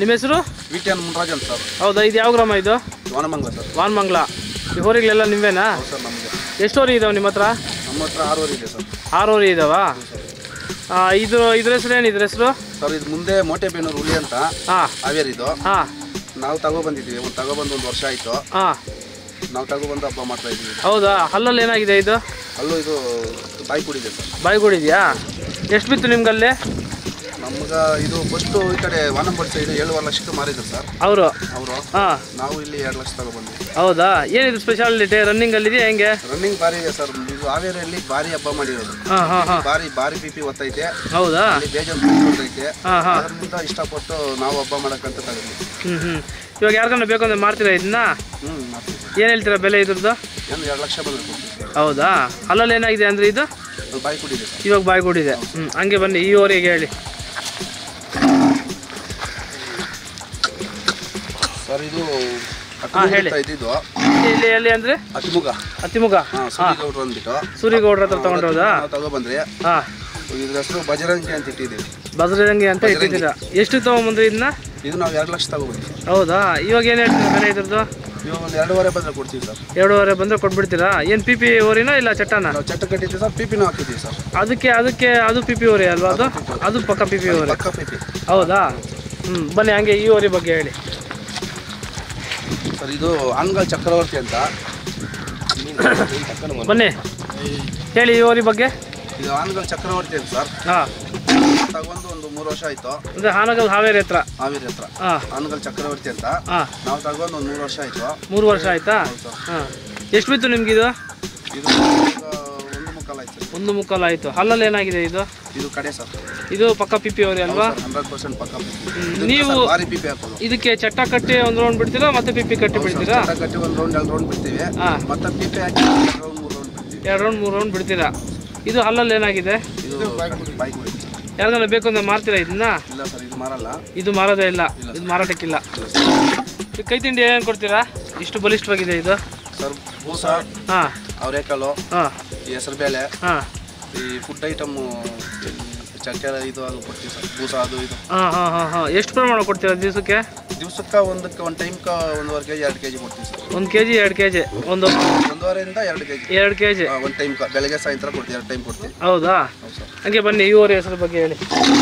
ನಿಮ್ಮ ಹೆಸರು V T N Munraj ಅಂತ ಸರ್ ಹೌದಾ ಇದು ಯಾವ ಗ್ರಾಮ ಇದು ವನಮಂಗ್ಲ ಸರ್ ವಾನ್ಮಂಗ್ಲ ಈ ಹೋರಿಗಳೆಲ್ಲ ನಿಂವೇನಾ ಹೌದು ಸರ್ ನಮಗೆ ಎಷ್ಟು ಹೋರಿ ಇದಾವೆ ನಿಮ್ಮ ಹತ್ರ ನಮ್ಮ ಹತ್ರ ಆರೂವರೆ ಇದೆ ಸರ್ ಆರು ಹೋರಿ ಇದಾವಾ ಆ, ಇದು ಇದ್ರ ಹೆಸರು ಏನು ಇದ್ರ ಹೆಸರು ಸರ್ ಇದು ಮುಂದೆ ಮೋಟೆಬೇನೂರು ಹುಲಿ ಅಂತ ಹಾಂ ಹಾವೇರಿದು ಹಾಂ ನಾವು ತಗೊಬಂದಿದ್ದೀವಿ ಒಂದು ತಗೊಬಂದು ಒಂದು ವರ್ಷ ಆಯಿತು ಹಾಂ ನಾವು ತಗೊಬಂದು ಹಬ್ಬ ಮಾಡ್ತಾ ಇದ್ದೀವಿ ಹೌದಾ ಹಲ್ಲಲ್ಲಿ ಏನಾಗಿದೆ ಇದು ಅಲ್ಲೂ ಇದು ಬಾಯಿ ಕುಡಿದೆ ಸರ್ ಬಾಯಿಗೂಡಿದೆಯಾ ಎಷ್ಟು ಬಿತ್ತು ನಿಮ್ಗಲ್ಲಿ ನಮ್ಗೆ ಇದು ಫಸ್ಟು ಈ ಕಡೆ ವಾನಂಬಡ್ ಸೈಡ್ ಏಳುವರೆ ಲಕ್ಷಕ್ಕೆ ಮಾರಿದ್ರು ಸರ್ ಅವರು ಅವರು ಹಾಂ ನಾವು ಇಲ್ಲಿ ಎರಡು ಲಕ್ಷ ತಗೊಬಂದ್ವಿ ಹೌದಾ ಏನಿದು ಸ್ಪೆಷಾಲಿಟಿ ರನ್ನಿಂಗಲ್ಲಿದೆಯಾ ಹೆಂಗೆ ರನ್ನಿಂಗ್ ಭಾರಿ ಇದೆ ಸರ್ ಇದು ಹಾವೇರಿಯಲ್ಲಿ ಭಾರಿ ಹಬ್ಬ ಮಾಡಿರೋದು ಹಾಂ ಹಾಂ ಹಾಂ ಭಾರಿ ಭಾರಿ ಪಿ ಪಿ ಒತ್ತೈತೆ ಹೌದಾ ಅಲ್ಲಿ ಬೇಜಾನ್ ಪಿ ಪಿ ಒತ್ತೈತೆ ಹಾಂ ಹಾಂ ಅದರಿಂದ ಇಷ್ಟಪಟ್ಟು ನಾವು ಹಬ್ಬ ಮಾಡಕ್ಕಂತ ತಗೊಂಡ್ವಿ ಹ್ಞೂ ಹ್ಞೂ ಇವಾಗ ಯಾರಿಗನ್ನ ಬೇಕು ಅಂದ್ರೆ ಮಾಡ್ತೀರಾ ಇದನ್ನ ಹ್ಞೂ ಮಾಡ್ತೀವಿ ಏನು ಹೇಳ್ತೀರಾ ಬೆಲೆ ಇದ್ರದ್ದು ಏನು ಎರಡು ಲಕ್ಷ ಬಂದ್ರೆ ಕೊಡ್ತೀವಿ ಸರ್ ಹೌದಾ ಅಲ್ಲಲ್ಲಿ ಏನಾಗಿದೆ ಅಂದರೆ ಇದು ಅದು ಬಾಯಿ ಕುಡಿದೆ ಸರ್ ಇವಾಗ ಬಾಯ್ಗೂಡಿದೆ ಹ್ಞೂ ಹಂಗೆ ಬನ್ನಿ ಈ ಊರಿಗೆ ಹೇಳಿ ಸರ್ ಇದು ಹಾ, ಹೇಳಿ. ಹತ್ತು ಇದ್ದಿದ್ದು ಇಲ್ಲಿ ಎಲ್ಲಿ ಅಂದರೆ ಅತಿಮುಗ ಅತಿಮುಗ ಹಾಂ ಸುರಿಗೌಡ್ರು ಅಂದ್ಬಿಟ್ಟು ಸೂರಿಗೌಡ್ರ ಹತ್ರ ತಗೊಂಡೋದಾ ನಾವು ತಗೊಬಂದ್ರಿ ಹಾಂ ಇದ್ರ ಹೆಸರು ಬಜರಂಗಿ ಅಂತ ಇಟ್ಟಿದ್ದೀವಿ ಬಸರಂಗಿ ಅಂತ ಇಟ್ಟಿದ್ದೀರಾ ಎಷ್ಟು ತೊಗೊಂಬಂದ್ರಿ ಇದನ್ನ ಇದು ನಾವು ಎರಡು ಲಕ್ಷ ತಗೊಬಂದ್ವಿ ಸರ್ ಹೌದಾ ಇವಾಗ ಏನು ಹೇಳ್ತೀರಾ ಬೆಲೆ ಇದ್ರದ್ದು ಇವಾಗ ಒಂದು ಎರಡೂವರೆ ಬಂದರೆ ಕೊಡ್ತೀವಿ ಸರ್ ಎರಡೂವರೆ ಬಂದರೆ ಕೊಟ್ಬಿಡ್ತೀರಾ ಏನು ಪಿ ಪಿ ಓರಿನಾ ಇಲ್ಲ ಚಟ್ಟನ ನಾವು ಚಟ್ಟ ಕಟ್ಟಿದ್ದೀವಿ ಸರ್ ಪಿ ಪಿನೂ ಹಾಕಿದ್ದೀವಿ ಸರ್ ಅದಕ್ಕೆ ಅದಕ್ಕೆ ಅದು ಪಿ ಪಿ ಓರಿ ಅಲ್ವಾ ಅದು ಅದು ಪಕ್ಕ ಪಿ ಪಿ ಓರಿ ಪಕ್ಕ ಪಿ ಪಿ ಹೌದಾ ಹ್ಞೂ ಬನ್ನಿ ಹಂಗೆ ಈ ಓರಿ ಬಗ್ಗೆ ಹೇಳಿ ಸರ್ ಇದು ಆನ್ಗಲ್ ಚಕ್ರವರ್ತಿ ಅಂತ ಬನ್ನಿ ಹೇಳಿ ಈ ಓರಿ ಬಗ್ಗೆ ಇದು ಆನ್ಗಲ್ ಚಕ್ರವರ್ತಿ ಅಂತ ಸರ್ ಹಾಂ ತಗೊಂಡು ಒಂದು ಮೂರು ವರ್ಷ ಆಯಿತು ಅಂದರೆ ಹಾನಗಲ್ ಹಾವೇರಿ ಹತ್ರ ಹಾವೇರಿ ಹತ್ರ ಹಾಂ ಆನ್ಗಲ್ ಚಕ್ರವರ್ತಿ ಅಂತ ಹಾಂ ನಾವು ತಗೊಂಡು ಒಂದು ಮೂರು ವರ್ಷ ಆಯಿತು ಮೂರು ವರ್ಷ ಆಯ್ತಾ ಹಾಂ ಎಷ್ಟು ಬಿತ್ತು ನಿಮ್ಗಿದು ಇದು ಈಗ ಒಂದು ಮುಕ್ಕಾಲು ಆಯ್ತು ಸರ್. ಒಂದು ಮುಕ್ಕಾಲು ಆಯಿತು ಹಲ್ಲಲ್ಲಿ ಏನಾಗಿದೆ ಇದು ಇದು ಕಡೆ ಸರ್ ಇದು ಪಕ್ಕ ಪಿ ಪಿ ಓರಿ ಅಲ್ವಾ ಹಂಡ್ರೆಡ್ ಪರ್ಸೆಂಟ್ ಪಕ್ಕ ಹ್ಮ್. ಇದಕ್ಕೆ ನೀವು ಸರ್ ಭಾರಿ ಪಿ ಪಿ ಹಾಕೋದು ಇದಕ್ಕೆ ಚಟ್ಟ ಕಟ್ಟಿ ಒಂದು ರೌಂಡ್ ಬಿಡ್ತೀರಾ ಮತ್ತೆ ಪಿ ಪಿ ಕಟ್ಟಿ ಬಿಡ್ತೀರಾ ಚಟ್ಟ ಕಟ್ಟಿ ಒಂದು ರೌಂಡ್ ಎರಡು ರೌಂಡ್ ಬಿಡ್ತೀವಿ ಹಾಂ ಮತ್ತೆ ಪಿ ಪಿ ಹಾಕಿ ಎರಡು ರೌಂಡ್ ಮೂರು ರೌಂಡ್ ಬಿಡ್ತೀವಿ ಎರಡು ರೌಂಡ್ ಮೂರು ರೌಂಡ್ ಬಿಡ್ತೀರಾ ಇದು ಹಲ್ಲಲ್ಲಿ ಏನಾಗಿದೆ ಇದು ಬೈಕ್ ಬಿಡಿ ಯಾರಿಗಾನ ಬೇಕು ಅಂದ್ರೆ ಮಾರ್ತೀರಾ ಇದನ್ನ ಇಲ್ಲ ಸರ್ ಇದು ಮಾರಲ್ಲ ಇದು ಮಾರೋದೇ ಇಲ್ಲ ಇದು ಮಾರಾಟಕ್ಕಿಲ್ಲ ಈ ಕೈ ತಿಂಡಿ ಏನೇನು ಕೊಡ್ತೀರಾ ಇಷ್ಟು ಬಲಿಷ್ಠವಾಗಿದೆ ಇದು ಸರ್ ಬೂಸ ಹಾಂ ಅವರೆಕಾಳು ಹಾಂ ಈ ಹೆಸರು ಬೇಳೆ ಹಾಂ ಈ ಫುಡ್ ಐಟಮು ಚಕ್ಕೆರೆ ಇದು ಅದು ಕೊಡ್ತೀವಿ ಸರ್ ಬೂಸ ಅದು ಇದು ಹಾಂ ಹಾಂ ಹಾಂ ಹಾಂ ಎಷ್ಟು ಪ್ರಮಾಣ ಕೊಡ್ತೀರಾ ದಿವಸಕ್ಕೆ ದಿವ್ಸಕ್ಕೆ ಒಂದಕ್ಕೆ ಒಂದು ಟೈಮ್ಗೆ ಒಂದೂವರೆ ಕೆ ಜಿ ಎರಡು ಕೆ ಜಿ ಕೊಡ್ತೀವಿ ಸರ್ ಒಂದು ಕೆ ಜಿ ಎರಡು ಕೆ ಜಿ ಒಂದು ಒಂದೂವರೆಯಿಂದ ಎರಡು ಕೆ ಜಿ ಎರಡು ಕೆ ಜಿ ಒಂದು ಟೈಮ್ ಬೆಳಗ್ಗೆ ಸಾಯಂಕಾಲ ಕೊಡ್ತೀವಿ ಎರಡು ಟೈಮ್ ಕೊಡ್ತೀವಿ ಹೌದಾ ಹೌದು ಸರ್ ಹಂಗೆ ಬನ್ನಿ ಈ ಊರ ಹೆಸರು ಬಗ್ಗೆ ಹೇಳಿ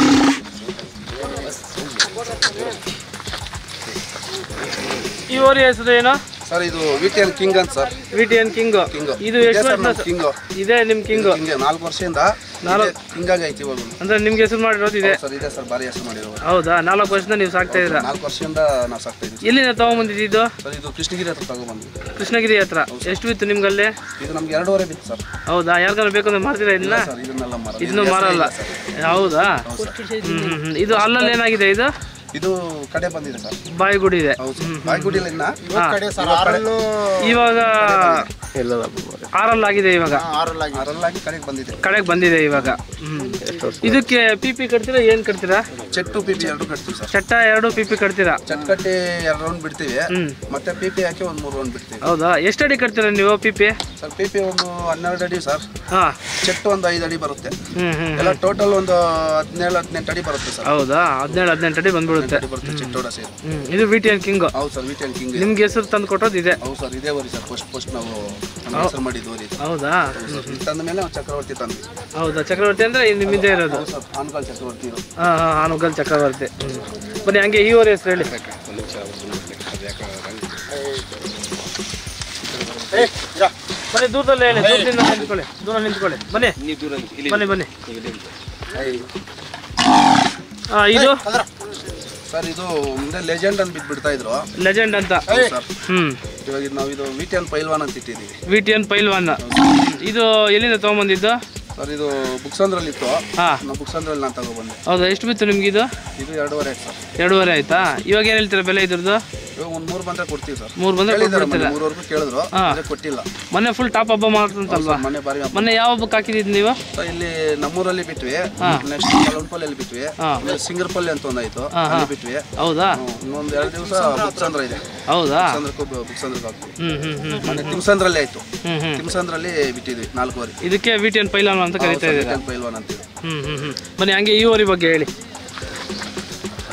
ಈ ಊರ ಹೆಸರು ಏನು ಸರ್ ಇದು ವಿ ಟಿ ಎನ್ ಕಿಂಗ್ ಅಂತ sir V T N king king ಇದು ಎಷ್ಟು ವರ್ಷ ಕಿಂಗು ಇದೆ ನಿಮ್ಮ ಕಿಂಗು ಹಿಂಗೆ ನಾಲ್ಕು ವರ್ಷದಿಂದ ಹಿಂಗಾಗಿ ಐತಿ ಇವಾಗ ಅಂದ್ರೆ ನಿಮ್ಗೆ ಹೆಸರು ಮಾಡಿರೋದು ಇದೆ ಸರ್ ಇದೆ ಸರ್ ಭಾರಿ ಹೆಸರು ಮಾಡಿರೋ ಹೌದಾ ನಾಲ್ಕು ವರ್ಷದಿಂದ ನೀವು ಸಾಕ್ತಾ ಇದ್ದೀರಾ ನಾಲ್ಕು ವರ್ಷದಿಂದ ನಾವು ಸಾಕ್ತಾ ಇದ್ದೀವಿ ಎಲ್ಲಿಂದ ತಗೊಂಬಂದಿದ್ದು ಸರ್ ಇದು ಕೃಷ್ಣಗಿರಿ ಹತ್ರ ತಗೊಂಡ್ಬಂದ್ವಿ ಕೃಷ್ಣಗಿರಿ ಹತ್ರ ಎಷ್ಟು ಬಿತ್ತು ನಿಮ್ಗಲ್ಲಿ ಇದು ನಮ್ಗೆ ಎರಡೂವರೆ ಬಿತ್ತು ಸರ್ ಹೌದಾ ಯಾರಿಗಾರ ಬೇಕು ಅಂದ್ರೆ ಮಾಡ್ತೀರಾ ಇದನ್ನ ಸರ್ ಇದನ್ನೆಲ್ಲ ಮರ ಇದನ್ನು ಮಾರಲ್ಲ ಹೌದಾ ಹ್ಮ್ ಹ್ಮ್ ಹ್ಮ್. ಇದು ಅಲ್ಲಲ್ಲಿ ಏನಾಗಿದೆ ಇದು ಇದು ಕಡೆ ಬಂದಿದೆ ಸರ್ ಬಾಯಿಗುಡಿ ಇದೆ ಹೌದು ಸರ್ ಬಾಯ್ಗುಡಿಲಿ ಇನ್ನ ಹಾ. ಇವಾಗ ಆರಲ್ಲಿ ಆಗಿದೆ ಇವಾಗ ಅರಲ್ಲಾಗಿ ಕಡೆಗೆ ಬಂದಿದೆ ಕಡೆಗೆ ಬಂದಿದೆ ಇವಾಗ ಹ್ಮ್. ಇದಕ್ಕೆ ಪಿ ಪಿ ಕಟ್ತೀರಾ ಏನ್ ಕಟ್ತೀರಾ ಚೆಟ್ಟು ಪಿ ಪಿ ಎರಡು ಕಟ್ತೀವಿ ಸರ್ ಚಟ್ಟ ಎರಡು ಪಿ ಪಿ ಕಟ್ತೀರಾ ಚಟ್ ಕಟ್ಟಿ ಎರಡು ರೌಂಡ್ ಬಿಡ್ತೀವಿ ಹ್ಮ್ ಮತ್ತೆ ಪಿ ಪಿ ಹಾಕಿ ಒಂದು ಮೂರು ರೌಂಡ್ ಬಿಡ್ತೀವಿ ಹೌದಾ ಎಷ್ಟು ಅಡಿ ಕಟ್ತೀರಾ ನೀವು P P sir P P ಒಂದು ಹನ್ನೆರಡು ಅಡಿ ಸರ್ ಹಾ ಚೆಟ್ಟು ಒಂದು ಐದು ಅಡಿ ಬರುತ್ತೆ ಹ್ಮ್ ಹ್ಮ್ ಎಲ್ಲ ಟೋಟಲ್ ಒಂದು ಹದಿನೇಳು ಹದಿನೆಂಟು ಅಡಿ ಬರುತ್ತೆ ಸರ್ ಹೌದಾ ಹದಿನೇಳು ಹದಿನೆಂಟು ಅಡಿ ಬಂದ್ಬಿಡುತ್ತೆ ಅಡಿ ಬರುತ್ತೆ ಚಿಟ್ಟೋಡ ಸೇರಿ ಹ್ಮ್ ಇದು ವಿ ಟಿ ಎನ್ ಕಿಂಗ್ ಹೌದು ಸರ್ ವಿ ಟೆನ್ ಕಿಂಗ್ ನಿಮ್ಗೆ ಹೆಸರು ತಂದು ಕೊಟ್ಟೋದು ಇದೆ ಹೌದು ಸರ್ ಇದೇ ವರಿ ಸರ್ ಫಸ್ಟ್ ಫಸ್ಟ್ ನಾವು ನಮ್ಮ ಹೆಸರು ಮಾಡಿದ್ದು ವರಿ ಇದು. ಹೌದಾ ಹೌದು ಸರ್ ಇದು ತಂದ ಮೇಲೆ ನಾವು ಚಕ್ರವರ್ತಿ ತಂದ್ವಿ ಹೌದಾ ಚಕ್ರವರ್ತಿ ಅಂದ್ರೆ ಇದು ನಿಮ್ಮಿಂದೇ ಇರೋದು ಹೌದು ಸರ್ ಆನ್ಕಾಲ್ ಚಕ್ರವರ್ತಿ ಇದು ಹಾ ಹಾ ಹಾನುಗಲ್ ಚಕ್ರವರ್ತಿ ಹ್ಮ್. ಬನ್ನಿ ಹಂಗೆ ಈ ಊರ ಹೆಸರು ಹೇಳಿ ಬನ್ನಿ ದೂರದಲ್ಲಿ ಹೇಳಿ ದೂರದಿಂದ ನಿಂತ್ಕೊಳ್ಳಿ ದೂರ ನಿಂತ್ಕೊಳ್ಳಿ ಬನ್ನಿ ಬನ್ನಿ ಬನ್ನಿ ಹಾ ಇದು ಸರ್ ಇದು ಮುಂದೆ ಲೆಜೆಂಡ್ ಅಂತ ಬಿಟ್ಟು ಬಿಡ್ತಾ ಇದ್ರು ಲೆಜೆಂಡ್ ಅಂತ ಹೌದು ಸರ್ ಹ್ಮ್ ಇವಾಗ ಇದು ನಾವು ಇದು ವಿ ಟೆನ್ ಪೈಲ್ವಾನ್ ಅಂತ ಇಟ್ಟಿದ್ದೀವಿ ವಿ ಟಿ ಎನ್ ಪೈಲ್ವಾನ್ ಇದು ಎಲ್ಲಿಂದ ತೊಗೊಂಬಂದಿದ್ದು ಸರ್ ಇದು ಬುಕ್ಸಂದ್ರಲ್ಲಿ ಇತ್ತು ಹಾ ನಾವು ಬುಕ್ಸಂದ್ರಲ್ಲಿ ನಾನು ತಗೊಬಂದೆ ಹೌದಾ ಎಷ್ಟು ಬಿತ್ತು ನಿಮ್ಗೆ ಇದು ಇದು ಎರಡೂವರೆ ಆಯ್ತು ಸರ್ ಎರಡೂವರೆ ಆಯ್ತಾ ಇವಾಗ ಏನು ಹೇಳ್ತೀರಾ ಬೆಲೆ ಇದ್ರದ್ದು ಇವಾಗ ಒಂದು ಮೂರು ಬಂದ್ರೆ ಕೊಡ್ತೀವಿ ಸರ್ ಮೂರು ಬಂದ್ರೆ ಕೇಳಿದ್ದಾರೆ ಕೊಟ್ಬಿಡ್ತೀರಾ ಮೊನ್ನೆ ಮೂರುವರೆಗೂ ಕೇಳಿದ್ರು ಹಾ. ಅದೇ ಕೊಟ್ಟಿಲ್ಲ ಮೊನ್ನೆ ಫುಲ್ ಟಾಪ್ ಹಬ್ಬ ಮಾಡ್ತಂತಲ್ವಾ ಮೊನ್ನೆ ಬಾರಿ ಹಬ್ಬ. ಮೊನ್ನೆ ಯಾವ ಹಬ್ಬಕ್ಕೆ ಹಾಕಿದ್ದು ನೀವು ಸರ್, ಇಲ್ಲಿ ನಮ್ಮೂರಲ್ಲಿ ಬಿಟ್ವಿ ನೆಕ್ಸ್ಟ್ ಮಲಂಪಲ್ಲಿ ಬಿಟ್ವಿ ಹಾ. ಆಮೇಲೆ ಸಿಂಗರ್ಪಲ್ಲಿ ಅಂತ ಒಂದಾಯ್ತು ಹಾ, ಹಾ. ಅಲ್ಲಿ ಬಿಟ್ವಿ ಹೌದಾ ಹ್ಮ್. ಇನ್ನೊಂದು ಎರಡು ದಿವಸ ಬುಕ್ಸಂದ್ರ ಇದೆ ಹೌದಾ ಬುಕ್ಸಂದ್ರಕ್ಕೂ ಬುಕ್ಸಂದ್ರಕ್ಕೆ ಹಾಕ್ತೀವಿ ಹ್ಮ್ ಹ್ಮ್ ಹ್ಮ್ ಮೊನ್ನೆ ತಿಮ್ಸಂದ್ರಲ್ಲೇ ಆಯ್ತು ಹ್ಮ್ ಹ್ಮ್ ತಿಮ್ಸಂದ್ರಲ್ಲಿ ಬಿಟ್ಟಿದ್ವಿ ನಾಲ್ಕುವರೆ ಇದಕ್ಕೆ ವಿ ಟಿ ಎನ್ ಪೈಲಾನ್ ಅಂತ ಕರಿತಾ ಇದ್ದೀರಾ ಪೈಲ್ವಾನ್ ಅಂತೀವಿ ಹ್ಮ್ ಹ್ಮ್ ಹ್ಮ್ ಬನ್ನಿ ಹಂಗೆ ಈ ಊರಿ ಬಗ್ಗೆ ಹೇಳಿ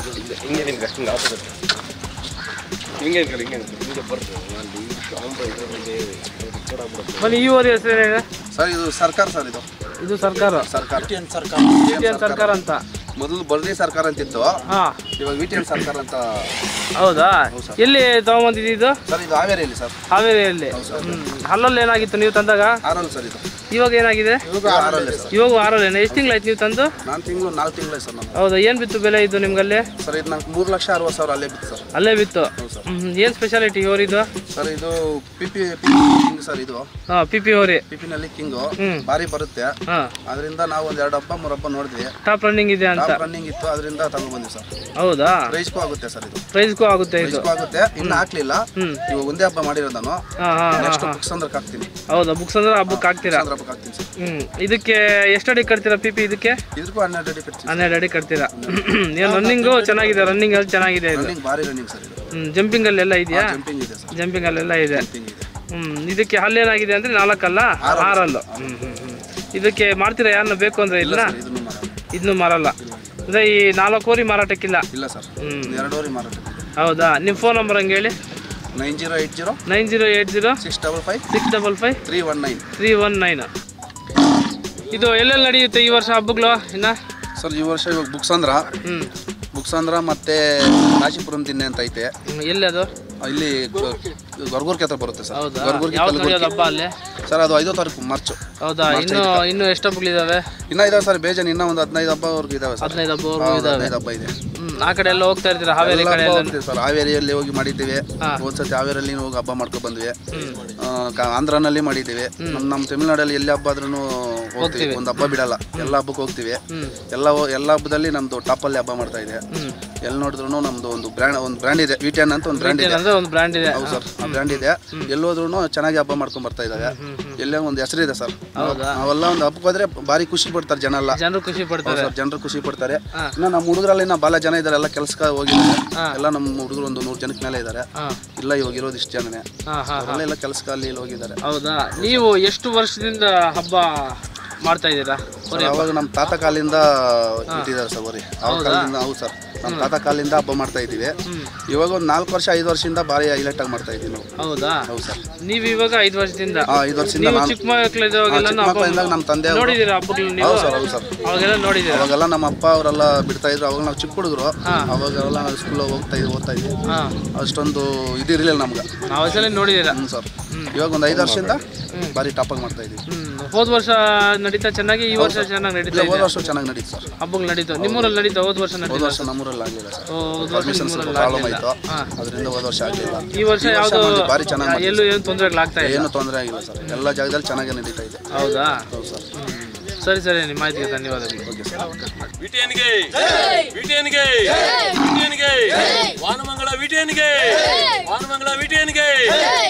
ಹಿಂಗೆ ನಿನ್ಗೆ ಹಿಂಗೆ ಆಪೋಸಿಟ್ ಹಿಂಗೆ ನಿಂತ್ಕೊಳ್ಳಿ ಹಿಂಗೆ ನಿಂತ್ಕೊಳ್ಳಿ. ಹಿಂಗೆ ಬರ್ತದೆ ಅಲ್ಲಿ ಶಾಂಬ ಇದರಲ್ಲಿ ಆಗ್ಬಿಡುತ್ತೆ ಬನ್ನಿ ಈ ಊರಿ ಹೆಸರು ಹೇಳಿ ಸರ್ ಇದು ಸರ್ಕಾರ ಸರ್ ಇದು ಇದು ಸರ್ಕಾರ ಸರ್ಕಾರ ಸರ್ಕಾರ ಇಂಡಿಯನ್ ಸರ್ಕಾರ ಅಂತ ಮೊದಲು ಬಳ್ಳಿ ಸರ್ಕಾರ ಅಂತಿತ್ತು ಹಾ ಇವಾಗ ವಿ ಟಿ ಎನ್ ಸರ್ಕಾರ ಅಂತ ಹೌದಾ ಎಲ್ಲಿ ತಗೊಂಬಂದಿದ್ದು ಇದು ಸರ್ ಇದು ಹಾವೇರಿಯಲ್ಲಿ ಸರ್ ಹಾವೇರಿಯಲ್ಲಿ ಹ್ಮ್ ಅಲ್ಲಲ್ಲಿ ಏನಾಗಿತ್ತು ನೀವು ತಂದಾಗ ಆರಲ್ ಸರ್ ಇದು ಇವಾಗ ಏನಾಗಿದೆ ಆರಲ್ಲೇ ಸರ್ ಇವಾಗ ಆರಲ್ಲೇನ ಎಷ್ಟು ತಿಂಗಳಾಯ್ತು ನೀವು ತಂದು ನಾನು ತಿಂಗಳು ನಾಲ್ಕು ತಿಂಗಳೇ ಸರ್ ನಾನು ಹೌದಾ ಏನು ಬಿತ್ತು ಬೆಲೆ ಇದು ನಿಮ್ಗಲ್ಲಿ ಸರ್ ಇದು ನಂಗೆ ಮೂರು ಲಕ್ಷ ಅರವತ್ತು ಸಾವಿರ ಅಲ್ಲೇ ಬಿತ್ತು ಸರ್ ಅಲ್ಲೇ ಬಿತ್ತು ಹೌದು ಸರ್ ಏನು ಸ್ಪೆಷಾಲಿಟಿ ಇವರಿದು ಸರ್ ಇದು ಪಿ ಪಿ ಕಿಂಗ್ ಸರ್ ಇದು ಹಾಂ ಪಿ ಪಿ ಹೋರಿ ಪಿ ಪಿನಲ್ಲಿ ಕಿಂಗು ಹ್ಮ್. ಭಾರಿ ಬರುತ್ತೆ ಹಾಂ ಅದರಿಂದ ನಾವು ಒಂದು ಎರಡು ಹಬ್ಬ ಮೂರು ಹಬ್ಬ ನೋಡಿದ್ವಿ ಟಾಪ್ ರನ್ನಿಂಗ್ ಇದೆ ಅಂತ ಟಾಪ್ ರನ್ನಿಂಗ್ ಇತ್ತು ಅದರಿಂದ ತಗೊಂಡು ಬಂದ್ವಿ ಸರ್ ಹೌದಾ ಪ್ರೈಸ್ಗೂ ಆಗುತ್ತೆ ಸರ್ ಇದು ಪ್ರೈಸ್ಗೂ ಆಗುತ್ತೆ ಇದು ಪ್ರೈಸ್ಗೂ ಆಗುತ್ತೆ ಇನ್ನು ಹಾಕ್ಲಿಲ್ಲ ಹ್ಮ್ ಇವಾಗ ಒಂದೇ ಹಬ್ಬ ಮಾಡಿರೋದು ನಾನು ಹಾಂ ಹಾಂ ನೆಕ್ಸ್ಟ್ ಬುಕ್ಸ್ ಅಂದ್ರೆ ಹಾಕ್ತೀನಿ ಹೌದಾ ಬುಕ್ಸ್ ಅಂದ್ರೆ ಹಬ್ಬಕ್ಕೆ ಹಾಕ್ತೀರಾ ಅಂದ್ರೆ ಹಬ್ಬಕ್ಕೆ ಹಾಕ್ತೀನಿ ಸರ್ ಹ್ಮ್ ಇದಕ್ಕೆ ಎಷ್ಟು ಅಡಿ ಕಟ್ತೀರಾ ಪಿ ಪಿ ಇದಕ್ಕೆ ಇದಕ್ಕೂ ಹನ್ನೆರಡು ಅಡಿ ಕಟ್ತೀನಿ ಹನ್ನೆರಡು ಅಡಿ ಕಟ್ತೀರಾ ಏನು ರನ್ನಿಂಗು ಚೆನ್ನಾಗಿದೆ ರನ್ನಿಂಗ್ ಅಲ್ಲಿ ಚೆನ್ನಾಗಿದೆ ಇದು ರನ್ನಿಂಗ್ ಭಾರಿ ರನ್ನಿಂಗ್ ಸರ್ ಇದು ಹ್ಮ್ ಜಂಪಿಂಗ್ ಅಲ್ಲೆಲ್ಲ ಇದೆಯಾ ಜಂಪಿಂಗ್ ಇದೆ ಸರ್ ಜಂಪಿಂಗ್ ಅಲ್ಲೆಲ್ಲ ಇದೆ ಜಂಪಿಂಗ್ ಇದೆ ಹ್ಮ್ ಇದಕ್ಕೆ ಹಲ್ಲೇನಾಗಿದೆ ಅಂದ್ರೆ ನಾಲ್ಕಲ್ಲ ಆರಲ್ಲು ಹ್ಮ್ ಹ್ಮ್ ಹ್ಮ್ ಇದಕ್ಕೆ ಮಾಡ್ತೀರಾ ಯಾರನ್ನ ಬೇಕು ಅಂದ್ರೆ ಇದನ್ನ ಸರ್ ಇದನ್ನು ಮಾರಾಟ ಇದನ್ನು ಮಾರಲ್ಲ ಅಂದ್ರೆ ಈ ನಾಲ್ಕು ಕೋರಿ ಮಾರಾಟಕ್ಕಿಲ್ಲ ಇಲ್ಲ ಸರ್ ಹ್ಮ್ ಎರಡೂವರೆ ಮಾರಾಟ ಹೌದಾ ನಿಮ್ಮ ಫೋನ್ ನಂಬರ್ ಹಂಗೆ ಹೇಳಿ nine zero eight zero nine zero eight zero six double five six double five three one nine three one nine ಇದು ಎಲ್ಲೆಲ್ಲಿ ನಡೆಯುತ್ತೆ ಈ ವರ್ಷ ಹಬ್ಬಗಳು ಇನ್ನ ಸರ್ ಈ ವರ್ಷ ಇವಾಗ ಬುಕ್ಸ್ ಅಂದ್ರ ಹ್ಮ್ ಬುಕ್ಸ್ ಅಂದ್ರ ಮತ್ತೆ ಕಾಶಿಪುರಂ ತಿನ್ನೆ ಅಂತ ಐತೆ ಹ್ಮ್, ಎಲ್ಲಿ ಅದು ಇಲ್ಲಿ ಗೊರ್ಗೂರ್ಕೆ ಹತ್ರ ಬರುತ್ತೆ ಸರ್ ಹೌದಾ ಗೊರ್ಗೂರ್ಕೆ ಯಾವ್ದು ನಡೆಯೋದು ಹಬ್ಬ ಅಲ್ಲಿ ಸರ್ ಅದು ಐದೋ ತಾರೀಕು ಮಾರ್ಚು ಹೌದಾ ಇನ್ನು ಇನ್ನು ಎಷ್ಟು ಹಬ್ಬಗಳಿದಾವೆ ಇನ್ನ ಇದಾವೆ ಸರ್ ಬೇಜಾನ್ ಇನ್ನ ಒಂದು ಹದಿನೈದು ಹಬ್ಬವರೆಗೂ ಇದಾವೆ ಸರ್ ಹದಿನೈದು ಹಬ್ಬವರೆಗೂ ಹೌದು, ಇದಾವೆ ಹದಿನೈದು ಹಬ್ಬ ಇದೆ ಹ್ಮ್ ಆ ಕಡೆ ಎಲ್ಲ ಹೋಗ್ತಾ ಇರ್ತೀರಾ ಹಾವೇರಿ ಎಲ್ಲ ಕಡೆ ಹಬ್ಬ ಎಲ್ಲ ಹೋಗ್ತೀವಿ ಸರ್ ಹಾವೇರಿಯಲ್ಲಿ ಹೋಗಿ ಮಾಡಿದ್ದೀವಿ ಹಾ. ಒಂದ್ಸತಿ ಹಾವೇರಿಯಲ್ಲಿ ಹೋಗಿ ಹಬ್ಬ ಮಾಡ್ಕೊಂಡು ಬಂದ್ವಿ ಹ್ಮ್ ಆ, ಕ- ಆಂಧ್ರನಲ್ಲಿ ಮಾಡಿದ್ದೀವಿ ನಮ್ಮ ನಮ್ಮ ತಮಿಳ್ನಾಡಲ್ಲಿ ಎಲ್ಲಿ ಹಬ್ಬ ಆದ್ರೂ ಹೋಗ್ತೀವಿ ಒಂದು ಹಬ್ಬ ಬಿಡಲ್ಲ ಎಲ್ಲ ಹಬ್ಬಕ್ಕೆ ಹೋಗ್ತೀವಿ ಹ್ಮ್ ಎಲ್ಲ ಹೋ- ಎಲ್ಲ ಹಬ್ಬದಲ್ಲಿ ನಮ್ದು ಟಾಪಲ್ಲಿ ಹಬ್ಬ ಮಾಡ್ತಾ ಇದೆ ಹ್ಮ್ ಎಲ್ಲಿ ನೋಡಿದ್ರು ನಮ್ದು ಒಂದು ಬ್ರ್ಯಾಂಡ್ ಒಂದು ಬ್ರ್ಯಾಂಡ್ ಇದೆ ವಿ ಟೆನ್ ಅಂತ ಒಂದು ಬ್ರ್ಯಾಂಡ್ ಇದೆ ಏನಂದ್ರೆ ಒಂದು ಬ್ರ್ಯಾಂಡ್ ಇದೆ ಹೌದು ಸರ್ ಆ ಬ್ರ್ಯಾಂಡ್ ಇದೆ ಎಲ್ಲೋದ್ರೂ ಚೆನ್ನಾಗಿ ಹಬ್ಬ ಮಾಡ್ಕೊಂಡ್ ಬರ್ತಾ ಇದ್ದಾವೆ ಹ್ಮ್ ಹ್ಮ್ ಎಲ್ಲೇ ಒಂದು ಹೆಸರಿದೆ ಸರ್ ಹೌದಾ ನಾವೆಲ್ಲ ಒಂದು ಹಬ್ಬಕ್ಕೆ ಹೋದ್ರೆ ಭಾರಿ ಖುಷಿ ಪಡ್ತಾರೆ ಜನ ಎಲ್ಲ ಜನರು ಖುಷಿ ಪಡ್ತಾರೆ ಸರ್ ಜನರು ಖುಷಿ ಪಡ್ತಾರೆ ಹಾ. ಇನ್ನು ನಮ್ಮ ಹುಡುಗರಲ್ಲಿ ಇನ್ನ ಬಾಲ ಜನ ಇದ್ದಾರೆ ಎಲ್ಲ ಕೆಲ್ಸಕ್ಕೆ ಹೋಗಿದ್ದಾರೆ ಹಾ. ಎಲ್ಲ ನಮ್ಮ ಹುಡುಗರು ಒಂದು ನೂರು ಜನಕ್ಕೆ ಮೇಲೆ ಇದ್ದಾರೆ ಹಾ ಇಲ್ಲ ಇವಾಗ ಇರೋದು ಇಷ್ಟು ಜನನೇ ಹಾ ಹಾ ಅವರೆಲ್ಲ ಎಲ್ಲ ಕೆಲ್ಸಕ್ಕೆ ಅಲ್ಲಿ ಇಲ್ಲಿ ಹೋಗಿದ್ದಾರೆ ಹೌದಾ ನೀವು ಎಷ್ಟು ವರ್ಷದಿಂದ ಹಬ್ಬ ಮಾಡ್ತಾ ಇದ್ದೀರಾ ಸರ್, ಅವಾಗ ನಮ್ಮ ತಾತ ಕಾಲಿಂದ ಇಟ್ಟಿದ್ದಾರೆ ಸರ್ ಬರೀ ಅವ್ರ ಕಾಲದಿಂದ ಹೌದು ಸರ್ ನಮ್ಮ ತಾತ ಕಾಲಿಂದ ಹಬ್ಬ ಮಾಡ್ತಾ ಇದ್ದೀವಿ ಹ್ಮ್ ಇವಾಗ ಒಂದು ನಾಲ್ಕು ವರ್ಷ ಐದು ವರ್ಷದಿಂದ ಭಾರಿ ಹೈಲೈಟ್ ಆಗಿ ಮಾಡ್ತಾ ಇದ್ದೀವಿ ನಾವು ಹೌದಾ ಹೌದು ಸರ್ ನೀವು ಇವಾಗ ಐದು ವರ್ಷದಿಂದ ಹಾ ಐದು ವರ್ಷದಿಂದ ನೀವು ನಾನು ಚಿಕ್ಕ ಮಕ್ಕಳಿದ್ದಾಗೆಲ್ಲ ಚಿಕ್ಕ ಮಕ್ಕಳಿಂದ ನಮ್ಮ ತಂದೆ ಅವರು ನೋಡಿದ್ದೀರಾ ಹಬ್ಬಗಳು ನೀವು ಹೌದು ಸರ್ ಹೌದು ಸರ್ ಅವಾಗೆಲ್ಲ ನೋಡಿದ್ದೀರಾ ಅವಾಗೆಲ್ಲ ನಮ್ಮ ಅಪ್ಪ ಅವರೆಲ್ಲ ಬಿಡ್ತಾ ಇದ್ರು ಅವಾಗ ನಾವು ಚಿಕ್ಕ ಹುಡುಗರು ಅವಾಗೆಲ್ಲ ನಾವು ಸ್ಕೂಲ್ ಹೋಗ್ತಾ ಇದ್ವಿ ಓದ್ತಾ ಇದ್ವಿ ಹಾ ಅಷ್ಟೊಂದು ಇದಿರಲಿಲ್ಲ ನಮ್ಗೆ ನಾವು ಸಲ ನೋಡಿದ್ದೀರಾ ಹ್ಞೂ ಸರ್ ಇವಾಗ ಒಂದು ಐದು ವರ್ಷದಿಂದ ಭಾರಿ ಟಾಪಾಗಿ ಮಾಡ್ತಾ ಇದ್ದೀವಿ ಹ್ಮ್ ಹೋದ ವರ್ಷ ನಡೀತಾ ಚೆನ್ನಾಗಿ ಈ ವರ್ಷ ಚೆನ್ನಾಗಿ ನಡೀತಾ ಇಲ್ಲ ಇದೆ ಹೋದ ವರ್ಷ ಚೆನ್ನಾಗಿ ನಡೀತು ಸರ್ ಹಬ್ಬಗಳು ನಡೀತಾವ ನಿಮ್ಮೂರಲ್ಲಿ ನಡೀತಾ ಹೋದ ವರ್ಷ ಹೋದ ನಡೀತಾ ವರ್ಷ ನಮ್ಮೂರಲ್ಲಿ ಆಗಲಿಲ್ಲ ಸರ್ ಹೋದ ವರ್ಷ ಪರ್ಮಿಷನ್ ಸ್ವಲ್ಪ ನಿಮ್ಮೂರಲ್ಲಿ ಪ್ರಾಬ್ಲಮ್ ಆಗ್ಲಿಲ್ಲ. ಆಯಿತು ಹಾ. ಅದರಿಂದ ಹೋದ ವರ್ಷ ಆಗಲಿಲ್ಲ ಈ ವರ್ಷ ಯಾವುದು ಮಾಡಿದ್ವಿ, ಭಾರಿ ಚೆನ್ನಾಗಿ ಎಲ್ಲೂ ಏನು ತೊಂದರೆಗಳಾಗ್ತಾ ಇಲ್ಲ ಏನು ತೊಂದರೆ ಆಗಿಲ್ಲ ಸರ್ ಎಲ್ಲ ಜಾಗದಲ್ಲಿ ಚೆನ್ನಾಗಿ ನಡೀತಾ ಇದೆ ಹೌದಾ ಹೌದು ಸರ್ ಸರಿ ಸರಿ ನಿಮ್ಮ ಮಾಹಿತಿಗೆ ಧನ್ಯವಾದಗಳು ಓಕೆ ಸರ್ ವಿಟಿಯನ್ಗೆ ವಿಟಿಯನ್ಗೆ ವಿಟಿಯನ್ಗೆ ವಾನಮಂಗಳ ವಿಟಿಯನ್ಗೆ ವಾನಮಂಗಳ ವಿಟಿಯನ್ಗೆ